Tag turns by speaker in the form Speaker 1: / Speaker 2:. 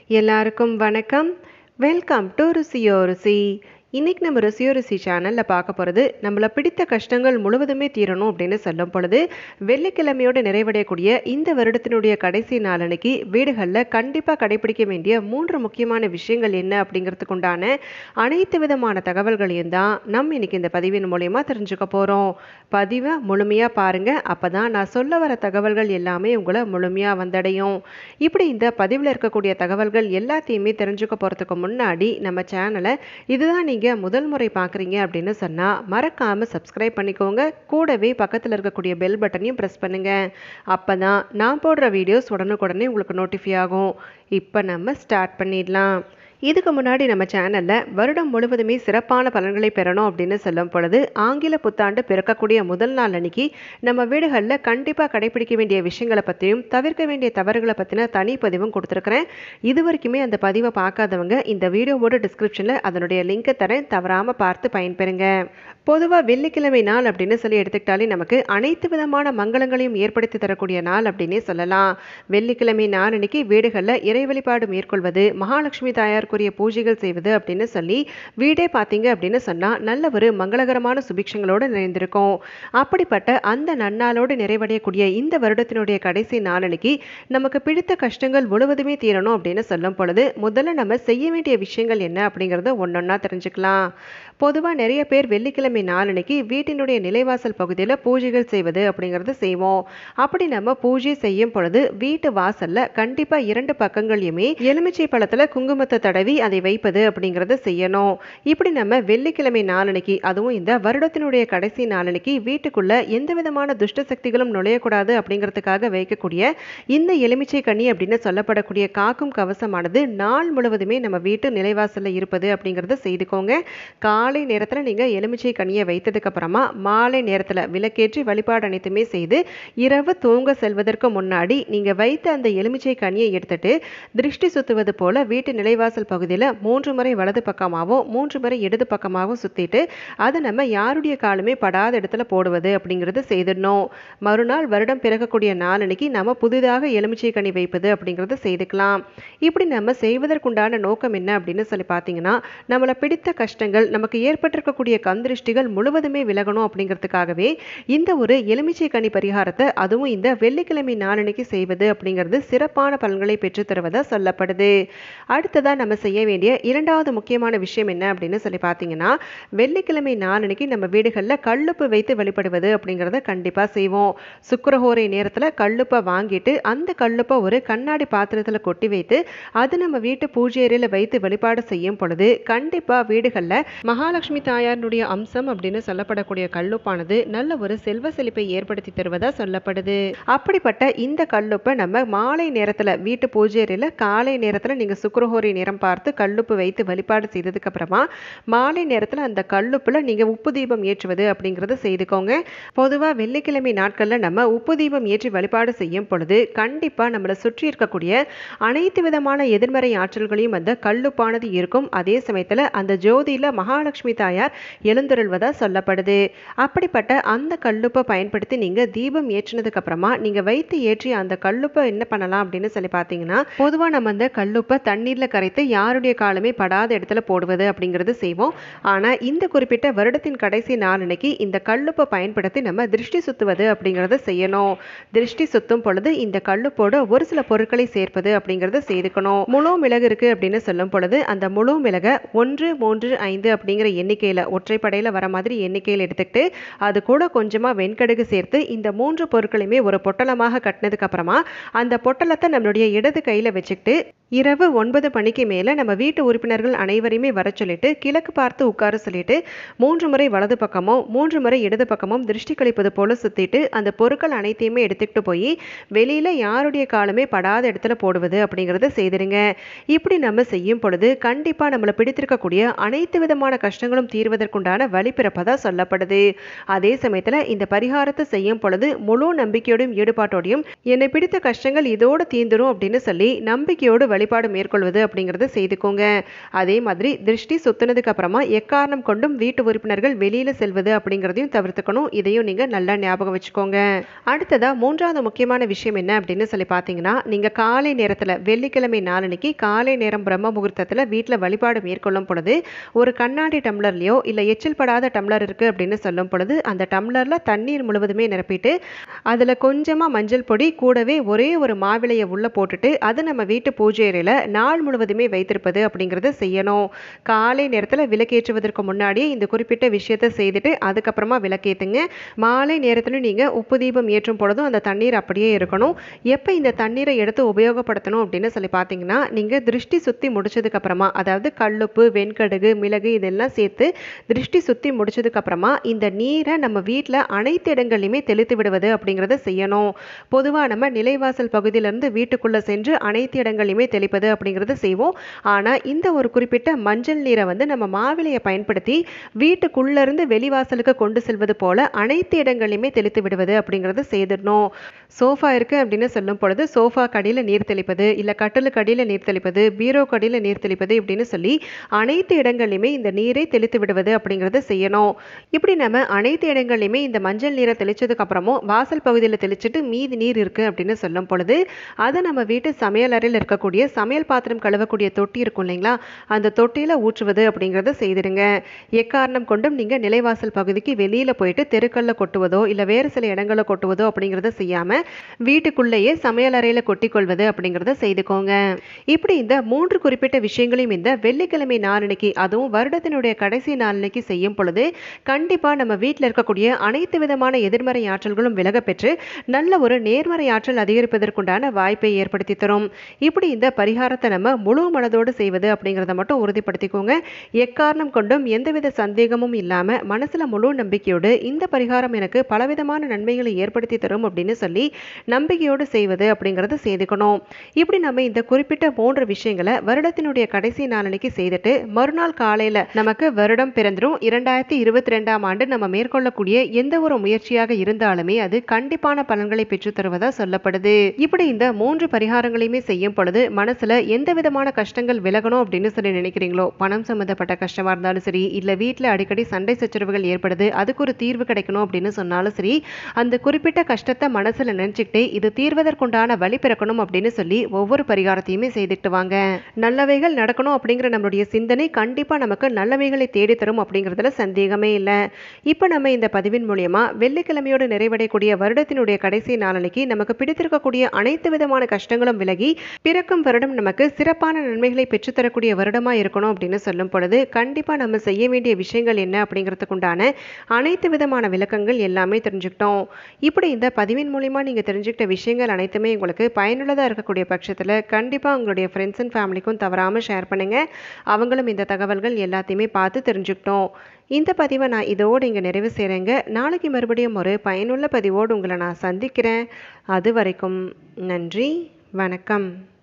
Speaker 1: எல்லாருக்கும் வணக்கம் welcome to ருசியோ ருசி இன்னைக்கு நம்ம ருசியோ ருசி சேனலில் பார்க்க போகிறது நம்மளை பிடித்த கஷ்டங்கள் முழுவதுமே தீரணும் அப்படின்னு சொல்லும் பொழுது வெள்ளிக்கிழமையோடு நிறைவடையக்கூடிய இந்த வருடத்தினுடைய கடைசி நாளன்னைக்கு வீடுகளில் கண்டிப்பாக கடைபிடிக்க வேண்டிய மூன்று முக்கியமான விஷயங்கள் என்ன அப்படிங்கிறதுக்கு உண்டான அனைத்து விதமான தகவல்களையும் தான் நம்ம இன்னைக்கு இந்த பதிவின் மூலயமா தெரிஞ்சுக்க போகிறோம் பதிவை முழுமையாக பாருங்கள் அப்போ தான் நான் சொல்ல வர தகவல்கள் எல்லாமே உங்களை முழுமையாக வந்தடையும் இப்படி இந்த பதிவில் இருக்கக்கூடிய தகவல்கள் எல்லாத்தையுமே தெரிஞ்சுக்க போகிறதுக்கு முன்னாடி நம்ம சேனலை இதுதான் நீங்கள் முதல் முறை பார்க்குறீங்க அப்படின்னு சொன்னால் மறக்காமல் சப்ஸ்கிரைப் பண்ணிக்கோங்க கூடவே பக்கத்தில் இருக்கக்கூடிய பெல் பட்டனையும் ப்ரெஸ் பண்ணுங்கள் அப்போ தான் நான் போடுற வீடியோஸ் உடனுக்குடனே உங்களுக்கு நோட்டிஃபை ஆகும் இப்போ நம்ம ஸ்டார்ட் பண்ணிடலாம் இதுக்கு முன்னாடி நம்ம சேனலில் வருடம் முழுவதுமே சிறப்பான பலன்களை பெறணும் அப்படின்னு சொல்லும் பொழுது ஆங்கில புத்தாண்டு பிறக்கக்கூடிய முதல் நாள் அன்னைக்கு நம்ம வீடுகளில் கண்டிப்பாக கடைபிடிக்க வேண்டிய விஷயங்களை பற்றியும் தவிர்க்க வேண்டிய தவறுகளை பற்றின தனிப்பதிவும் கொடுத்துருக்குறேன் இது வரைக்குமே அந்த பதிவை பார்க்காதவங்க இந்த வீடியோவோட டிஸ்கிரிப்ஷனில் அதனுடைய லிங்கை தரேன் தவறாமல் பார்த்து பயன்பெறுங்க பொதுவாக வெள்ளிக்கிழமை நாள் அப்படின்னு சொல்லி எடுத்துக்கிட்டாலே நமக்கு அனைத்து விதமான மங்களங்களையும் ஏற்படுத்தி தரக்கூடிய நாள் அப்படின்னே சொல்லலாம் வெள்ளிக்கிழமை நாள் அன்னைக்கு வீடுகளில் இறை வழிபாடு மேற்கொள்வது மகாலட்சுமி தாயாருக்குரிய பூஜைகள் செய்வது அப்படின்னு சொல்லி வீடே பார்த்தீங்க அப்படின்னு சொன்னால் நல்ல ஒரு மங்களகரமான சுபிக்ஷங்களோடு நிறைந்திருக்கும் அப்படிப்பட்ட அந்த நன்னாளோடு நிறைவடையக்கூடிய இந்த வருடத்தினுடைய கடைசி நாளன்னைக்கு நமக்கு பிடித்த கஷ்டங்கள் முழுவதுமே தீரணும் அப்படின்னு சொல்லும் பொழுது முதல்ல நம்ம செய்ய வேண்டிய விஷயங்கள் என்ன அப்படிங்கிறத ஒன்றொன்னா தெரிஞ்சுக்கலாம் பொதுவாக நிறைய பேர் வெள்ளிக்கிழமை நாளன்னைக்கு வீட்டினுடைய நிலைவாசல் பகுதியில் பூஜைகள் செய்வது அப்படிங்கிறது செய்வோம் அப்படி நம்ம பூஜை செய்யும் பொழுது வீட்டு வாசல்ல கண்டிப்பாக இரண்டு பக்கங்களையுமே எலுமிச்சை பழத்தில் குங்குமத்தை தடவி அதை வைப்பது அப்படிங்கிறத செய்யணும் இப்படி நம்ம வெள்ளிக்கிழமை நாளன்னைக்கு அதுவும் இந்த வருடத்தினுடைய கடைசி நாளன்னைக்கு வீட்டுக்குள்ள எந்த விதமான துஷ்ட சக்திகளும் நுழையக்கூடாது அப்படிங்கிறதுக்காக வைக்கக்கூடிய இந்த எலுமிச்சை கனி அப்படின்னு சொல்லப்படக்கூடிய காக்கும் கவசமானது நாள் முழுவதுமே நம்ம வீட்டு நிலைவாசலில் இருப்பது அப்படிங்கிறத செய்துக்கோங்க காலை நேரத்தில் நீங்கள் எலுமிச்சை கனியை வைத்ததுக்கு அப்புறமா மாலை நேரத்தில் விளக்கேற்றி வழிபாடு அனைத்துமே செய்து இரவு தூங்க செல்வதற்கு முன்னாடி நீங்கள் வைத்த அந்த எலுமிச்சை கனியை எடுத்துட்டு திருஷ்டி சுத்துவது போல வீட்டு நிலைவாசல் பகுதியில் மூன்று முறை வலது பக்கமாகவும் மூன்று முறை இடது பக்கமாகவும் சுற்றிட்டு அதை நம்ம யாருடைய காலுமே படாத இடத்துல போடுவது அப்படிங்கிறது செய்திடணும் மறுநாள் வருடம் பிறக்கக்கூடிய நாளன்னைக்கு நம்ம புதிதாக எலுமிச்சை கனி வைப்பது அப்படிங்கிறது செய்துக்கலாம் இப்படி நம்ம செய்வதற்குண்டான நோக்கம் என்ன அப்படின்னு சொல்லி பார்த்தீங்கன்னா நம்மளை பிடித்த கஷ்டங்கள் நமக்கு ஏற்பட்டிருக்கக்கூடிய கந்திருஷ்டிகள் முழுவதுமே விலகணும் அப்படிங்கிறதுக்காகவே இந்த ஒரு எலுமிச்சை கனி பரிகாரத்தை அதுவும் இந்த வெள்ளிக்கிழமை நாளன்னைக்கு செய்வது அப்படிங்கிறது சிறப்பான பலன்களை பெற்றுத் தருவதா சொல்லப்படுது அடுத்ததாக நம்ம செய்ய வேண்டிய இரண்டாவது முக்கியமான விஷயம் என்ன அப்படின்னு சொல்லி பார்த்தீங்கன்னா வெள்ளிக்கிழமை நாளன்னைக்கு நம்ம வீடுகளில் கல்லுப்பு வைத்து வழிபடுவது அப்படிங்கிறத கண்டிப்பாக செய்வோம் சுக்கரஹோரை நேரத்தில் கல்லுப்பை வாங்கிட்டு அந்த கல்லுப்பை ஒரு கண்ணாடி பாத்திரத்தில் கொட்டி வைத்து அது நம்ம வீட்டு பூஜை அறையில் வைத்து வழிபாடு செய்யும் பொழுது கண்டிப்பாக வீடுகளில் மகாலட்சுமி தாயாருடைய அம்சம் அப்படின்னு சொல்லப்படக்கூடிய கல்லுப்பானது நல்ல ஒரு செல்வ செழிப்பை ஏற்படுத்தி தருவதா சொல்லப்படுது அப்படிப்பட்ட இந்த கல்லுப்பை நம்ம மாலை நேரத்தில் வீட்டு பூஜை அறையில் காலை நேரத்தில் நீங்கள் சுக்கரஹோரி நேரம் பார்த்து கல்லுப்பு வைத்து வழிபாடு செய்ததுக்கு அப்புறமா மாலை நேரத்தில் அந்த கல்லுப்பில் நீங்கள் உப்பு தீபம் ஏற்றுவது அப்படிங்கிறத செய்துக்கோங்க பொதுவாக வெள்ளிக்கிழமை நாட்களில் நம்ம உப்பு தீபம் ஏற்றி வழிபாடு செய்யும் பொழுது கண்டிப்பாக நம்மளை சுற்றி இருக்கக்கூடிய அனைத்து விதமான எதிர்மறை ஆற்றல்களையும் அந்த கல்லுப்பானது இருக்கும் அதே சமயத்தில் அந்த ஜோதியில் மகாலட்சுமி தாயார் எழுந்தருள்வதா சொல்லப்படுது அப்படிப்பட்ட அந்த கல்லுப்பை பயன்படுத்தி நீங்கள் தீபம் ஏற்றினதுக்கு அப்புறமா நீங்கள் வைத்து ஏற்றி அந்த கல்லுப்பை என்ன பண்ணலாம் அப்படின்னு சொல்லி பார்த்தீங்கன்னா பொதுவாக நம்ம அந்த கல்லுப்பை தண்ணீரில் கரைத்து யாருடைய காலமே படாத இடத்துல போடுவது அப்படிங்கிறது செய்வோம் ஆனால் இந்த குறிப்பிட்ட வருடத்தின் கடைசி நாளன்னைக்கு இந்த கல்லுப்பை பயன்படுத்தி நம்ம திருஷ்டி சுத்துவது அப்படிங்கிறத செய்யணும் திருஷ்டி சுத்தும் பொழுது இந்த கல்லுப்போட ஒரு சில பொருட்களை சேர்ப்பது அப்படிங்கிறத செய்துக்கணும் முழு மிளகு இருக்கு அப்படின்னு சொல்லும் பொழுது அந்த முழு மிளகை ஒன்று மூன்று ஐந்து அப்படிங்கிற எண்ணிக்கையில் ஒற்றைப்படையில் வர மாதிரி எண்ணிக்கையில் எடுத்துக்கிட்டு அது கூட கொஞ்சமாக வெண்கடுகு சேர்த்து இந்த மூன்று பொருட்களையுமே ஒரு பொட்டலமாக கட்டினதுக்கு அப்புறமா அந்த பொட்டலத்தை நம்மளுடைய இடது கையில் வச்சுக்கிட்டு இரவு ஒன்பது மணிக்கு மேலே நம்ம வீட்டு உறுப்பினர்கள் அனைவரையுமே வர சொல்லிட்டு கிழக்கு பார்த்து உட்கார சொல்லிட்டு மூன்று முறை வலது பக்கமும் மூன்று முறை இடது பக்கமும் திருஷ்டி கழிப்பது போல சுற்றிட்டு அந்த பொருட்கள் அனைத்தையுமே எடுத்துக்கிட்டு போய் வெளியில் யாருடைய காலமே படாத இடத்துல போடுவது அப்படிங்கிறத செய்திருங்க இப்படி நம்ம செய்யும் பொழுது கண்டிப்பாக நம்மளை பிடித்திருக்கக்கூடிய அனைத்து விதமான கஷ்டங்களும் தீர்வதற்குண்டான வழி பிறப்பதாக சொல்லப்படுது அதே சமயத்தில் இந்த பரிகாரத்தை செய்யும் பொழுது முழு நம்பிக்கையோடும் ஈடுபாட்டோடையும் என்னை பிடித்த கஷ்டங்கள் இதோடு தீந்துரும் அப்படின்னு சொல்லி நம்பிக்கையோடு வழி வழிபாடு மேற்கொள்வது அப்படிங்கிறத செய்துக்கோங்க அதே மாதிரி திருஷ்டி சுத்தினதுக்கு அப்புறமா எக்காரணம் கொண்டும் வீட்டு உறுப்பினர்கள் வெளியில செல்வது அப்படிங்கிறதையும் தவிர்த்துக்கணும் இதையும் நீங்க நல்லா ஞாபகம் வச்சுக்கோங்க அடுத்ததா மூன்றாவது முக்கியமான விஷயம் என்ன அப்படின்னு சொல்லி பார்த்தீங்கன்னா நீங்க காலை நேரத்துல வெள்ளிக்கிழமை நாளன்னைக்கு காலை நேரம் பிரம்ம முகூர்த்தத்துல வீட்டில் வழிபாடு மேற்கொள்ளும் பொழுது ஒரு கண்ணாடி டம்ளர்லையோ இல்லை எச்சில் படாத டம்ளர் இருக்கு அப்படின்னு சொல்லும் பொழுது அந்த டம்ளர்ல தண்ணீர் முழுவதுமே நிரப்பிட்டு அதுல கொஞ்சமா மஞ்சள் பொடி கூடவே ஒரே ஒரு மாவிளையை உள்ள போட்டுட்டு அது நம்ம வீட்டு பூஜை அறையில நாள் முழுவதுமே வைத்திருப்பது அப்படிங்கிறத செய்யணும் காலை நேரத்தில் விளக்கேற்றுவதற்கு முன்னாடியே இந்த குறிப்பிட்ட விஷயத்தை செய்துட்டு அதுக்கப்புறமா விளக்கேற்றுங்க மாலை நேரத்திலும் நீங்கள் உப்பு தீபம் ஏற்றும் பொழுதும் அந்த தண்ணீர் அப்படியே இருக்கணும் எப்போ இந்த தண்ணீரை எடுத்து உபயோகப்படுத்தணும் அப்படின்னு சொல்லி பார்த்தீங்கன்னா நீங்கள் திருஷ்டி சுற்றி முடிச்சதுக்கு அப்புறமா அதாவது கல்லுப்பு வெண்கடுகு மிளகு இதெல்லாம் சேர்த்து திருஷ்டி சுற்றி முடிச்சதுக்கு அப்புறமா இந்த நீரை நம்ம வீட்டில் அனைத்து இடங்கள்லையுமே தெளித்து விடுவது அப்படிங்கிறத செய்யணும் பொதுவாக நம்ம நிலைவாசல் பகுதியிலேருந்து வீட்டுக்குள்ளே சென்று அனைத்து இடங்களையுமே தெளிப்பது அப்படிங்கிறத செய்வோம் ஆனால் இந்த ஒரு குறிப்பிட்ட மஞ்சள் நீரை வந்து நம்ம மாவிலையை பயன்படுத்தி வீட்டுக்குள்ளேருந்து வெளிவாசலுக்கு கொண்டு செல்வது போல அனைத்து இடங்களையுமே தெளித்து விடுவது அப்படிங்கிறத செய்திடணும் சோஃபா இருக்குது அப்படின்னு சொல்லும் பொழுது சோஃபா கடியில் நீர் தெளிப்பது இல்லை கட்டிலுக்கு அடியில் நீர் தெளிப்பது பீரோ கடியில் நீர் தெளிப்பது இப்படின்னு சொல்லி அனைத்து இடங்கள்லையுமே இந்த நீரை தெளித்து விடுவது அப்படிங்கிறத செய்யணும் இப்படி நம்ம அனைத்து இடங்கள்லையுமே இந்த மஞ்சள் நீரை தெளிச்சதுக்கு அப்புறமும் வாசல் பகுதியில் தெளிச்சுட்டு மீதி நீர் இருக்குது அப்படின்னு சொல்லும் பொழுது அதை நம்ம வீட்டு சமையல் அறையில் இருக்கக்கூடிய சமையல் பாத்திரம் கழுவக்கூடிய தொட்டி இருக்கும் இல்லைங்களா அந்த தொட்டியில் ஊற்றுவது அப்படிங்கிறத செய்திடுங்க எக்காரணம் கொண்டும் நீங்கள் நிலைவாசல் பகுதிக்கு வெளியில் போயிட்டு தெருக்களில் கொட்டுவதோ இல்லை வேறு சில இடங்களில் கொட்டுவதோ அப்படிங்கிறத செய்யாமல் வீட்டுக்குள்ளேயே சமையல் அறையில் கொட்டிக்கொள்வது அப்படிங்கிறத செய்துக்கோங்க இப்படி இந்த மூன்று குறிப்பிட்ட விஷயங்களையும் இந்த வெள்ளிக்கிழமை நாளன்னைக்கு அதுவும் வருடத்தினுடைய கடைசி நாளன்னைக்கு செய்யும் பொழுது கண்டிப்பாக நம்ம வீட்டில் இருக்கக்கூடிய அனைத்து விதமான எதிர்மறை ஆற்றல்களும் விலக பெற்று நல்ல ஒரு நேர்மறை ஆற்றல் அதிகரிப்பதற்குண்டான வாய்ப்பை ஏற்படுத்தி தரும் இப்படி இந்த பரிகாரத்தை நம்ம முழு மனதோடு செய்வது அப்படிங்கிறத மட்டும் உறுதிப்படுத்திக்கோங்க எக்காரணம் கொண்டும் எந்தவித சந்தேகமும் இல்லாமல் மனசில் முழு நம்பிக்கையோடு இந்த பரிகாரம் எனக்கு பலவிதமான நன்மைகளை ஏற்படுத்தி தரும் அப்படின்னு சொல்லி நம்பிக்கையோடு செய்வது அப்படிங்கிறத செய்துக்கணும் இப்படி நம்ம இந்த குறிப்பிட்ட மூன்று விஷயங்களை வருடத்தினுடைய கடைசி நாளன்னைக்கு செய்துட்டு மறுநாள் காலையில் நமக்கு வருடம் பிறந்துரும் இரண்டாயிரத்தி இருபத்தி ரெண்டாம் ஆண்டு நம்ம மேற்கொள்ளக்கூடிய எந்த ஒரு முயற்சியாக இருந்தாலுமே அது கண்டிப்பான பலன்களை பெற்று தருவதா சொல்லப்படுது இப்படி இந்த மூன்று பரிகாரங்களையுமே செய்யும் பொழுது மனசுல எந்த விதமான கஷ்டங்கள் விலகணும் அப்படின்னு சொல்லி நினைக்கிறீங்களோ பணம் சம்மந்தப்பட்ட கஷ்டமா இருந்தாலும் சரி இல்ல வீட்டில் அடிக்கடி சண்டை சச்சரவுகள் ஏற்படுது அதுக்கு ஒரு தீர்வு கிடைக்கணும் அப்படின்னு சொன்னாலும் சரி அந்த குறிப்பிட்ட கஷ்டத்தை மனசுல நினைச்சுக்கிட்டே இது தீர்வதற்குண்டான வழி பிறக்கணும் அப்படின்னு சொல்லி ஒவ்வொரு பரிகாரத்தையுமே செய்துக்கிட்டு வாங்க நல்லவைகள் நடக்கணும் அப்படிங்கிற நம்மளுடைய சிந்தனை கண்டிப்பா நமக்கு நல்லவைகளை தேடி தரும் அப்படிங்கிறதுல சந்தேகமே இல்லை இப்போ நம்ம இந்த பதிவின் மூலியமா வெள்ளிக்கிழமையோடு நிறைவடையக்கூடிய வருடத்தினுடைய கடைசி நாளன்னைக்கு நமக்கு பிடித்திருக்கக்கூடிய அனைத்து விதமான கஷ்டங்களும் விலகி பிறக்கும் வருடம் நமக்கு சிறப்பான நன்மைகளை பெற்றுத்தரக்கூடிய வருடமா இருக்கணும் அப்படின்னு சொல்லும் பொழுது கண்டிப்பா நம்ம செய்ய வேண்டிய விஷயங்கள் என்ன அப்படிங்கிறதுக்கு உண்டான அனைத்து விதமான விளக்கங்கள் எல்லாமே தெரிஞ்சுக்கிட்டோம் இப்படி இந்த பதிவின் மூலிமா நீங்க தெரிஞ்சுக்கிட்ட விஷயங்கள் அனைத்துமே உங்களுக்கு பயனுள்ளதா இருக்கக்கூடிய பட்சத்துல கண்டிப்பா உங்களுடைய ஃப்ரெண்ட்ஸ் அண்ட் ஃபேமிலிக்கும் தவறாம ஷேர் பண்ணுங்க அவங்களும் இந்த தகவல்கள் எல்லாத்தையுமே பார்த்து தெரிஞ்சுக்கிட்டோம் இந்த பதிவை நான் இதோடு இங்கே நிறைவு செய்கிறேங்க நாளைக்கு மறுபடியும் ஒரு பயனுள்ள பதிவோடு உங்களை நான் சந்திக்கிறேன் அது வரைக்கும் நன்றி வணக்கம்